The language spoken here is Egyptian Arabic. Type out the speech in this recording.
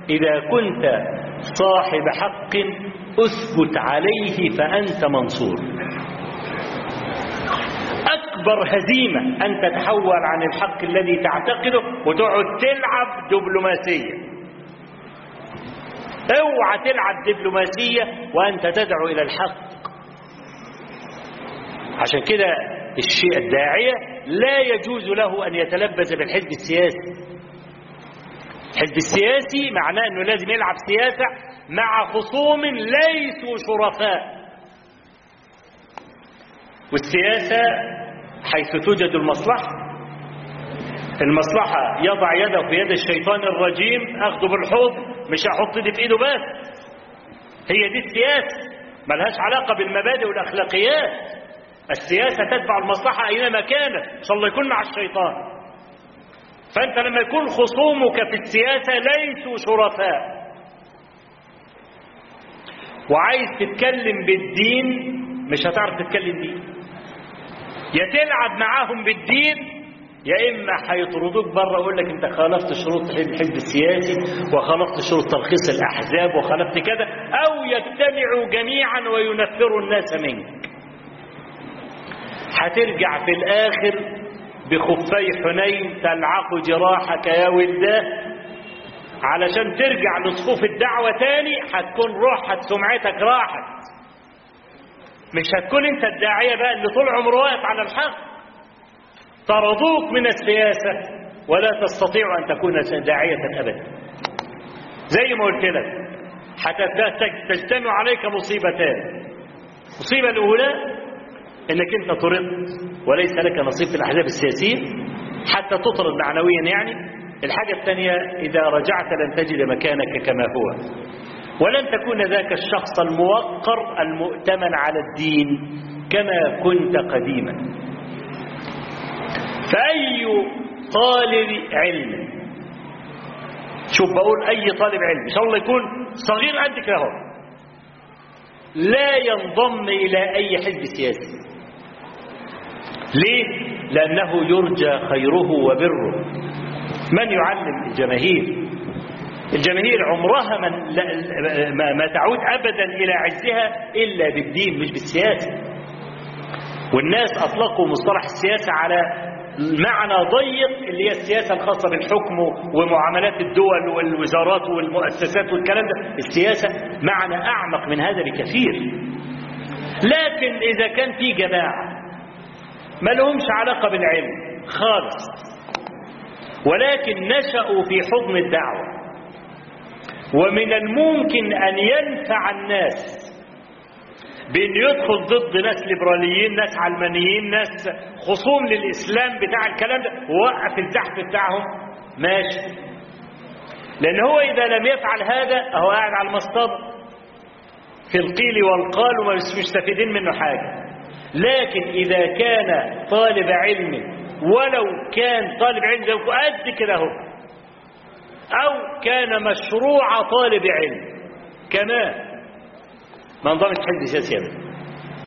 إذا كنت صاحب حق أثبت عليه فأنت منصور أكبر هزيمة أن تتحول عن الحق الذي تعتقده وتقعد تلعب دبلوماسية اوعى تلعب دبلوماسية وأنت تدعو إلى الحق عشان كده الشيء الداعية لا يجوز له أن يتلبس بالحزب السياسي الحزب السياسي معناه أنه لازم يلعب سياسة مع خصوم ليسوا شرفاء والسياسة حيث توجد المصلحة المصلحة يضع يده في يد الشيطان الرجيم أخذه بالحوض مش هحط دي في إيده بس هي دي السياسة ملهاش علاقة بالمبادئ والأخلاقيات السياسة تتبع المصلحة أينما كانت إن شاء الله يكون مع الشيطان فأنت لما يكون خصومك في السياسة ليسوا شرفاء وعايز تتكلم بالدين مش هتعرف تتكلم دين يا تلعب معاهم بالدين يا اما هيطردوك بره ويقول لك انت خالفت شروط الحزب السياسي وخالفت شروط ترخيص الاحزاب وخالفت كذا او يجتمعوا جميعا وينفروا الناس منك هترجع في الاخر بخفي حنين تلعق جراحك يا ولداه علشان ترجع لصفوف الدعوة تاني هتكون روحك سمعتك راحت مش هتكون انت الداعية بقى اللي طول عمره واقف على الحق طردوك من السياسة ولا تستطيع أن تكون داعية أبدا زي ما قلت لك تجتمع عليك مصيبتان المصيبة الأولى انك انت طردت وليس لك نصيب في الأحزاب السياسية حتى تطرد معنويا يعني الحاجة الثانية إذا رجعت لن تجد مكانك كما هو ولن تكون ذاك الشخص الموقر المؤتمن على الدين كما كنت قديما فأي طالب علم شوف بقول أي طالب علم إن شاء الله يكون صغير قد كده هو لا ينضم إلى أي حزب سياسي ليه؟ لأنه يرجى خيره وبره من يعلم الجماهير الجماهير عمرها من ما, ما تعود أبدا إلى عزها إلا بالدين مش بالسياسة والناس أطلقوا مصطلح السياسة على معنى ضيق اللي هي السياسة الخاصة بالحكم ومعاملات الدول والوزارات والمؤسسات والكلام ده السياسة معنى أعمق من هذا بكثير لكن إذا كان في جماعة ما لهمش علاقة بالعلم خالص ولكن نشأوا في حضن الدعوة ومن الممكن أن ينفع الناس بأن يدخل ضد ناس ليبراليين ناس علمانيين ناس خصوم للإسلام بتاع الكلام ده ووقف الزحف بتاعهم ماشي لأن هو إذا لم يفعل هذا هو قاعد على المصطبة في القيل والقال ومش مستفيدين منه حاجة لكن إذا كان طالب علم ولو كان طالب علم زي قد كده هو أو كان مشروع طالب علم كمان ما انضمش حزب سياسي أبدا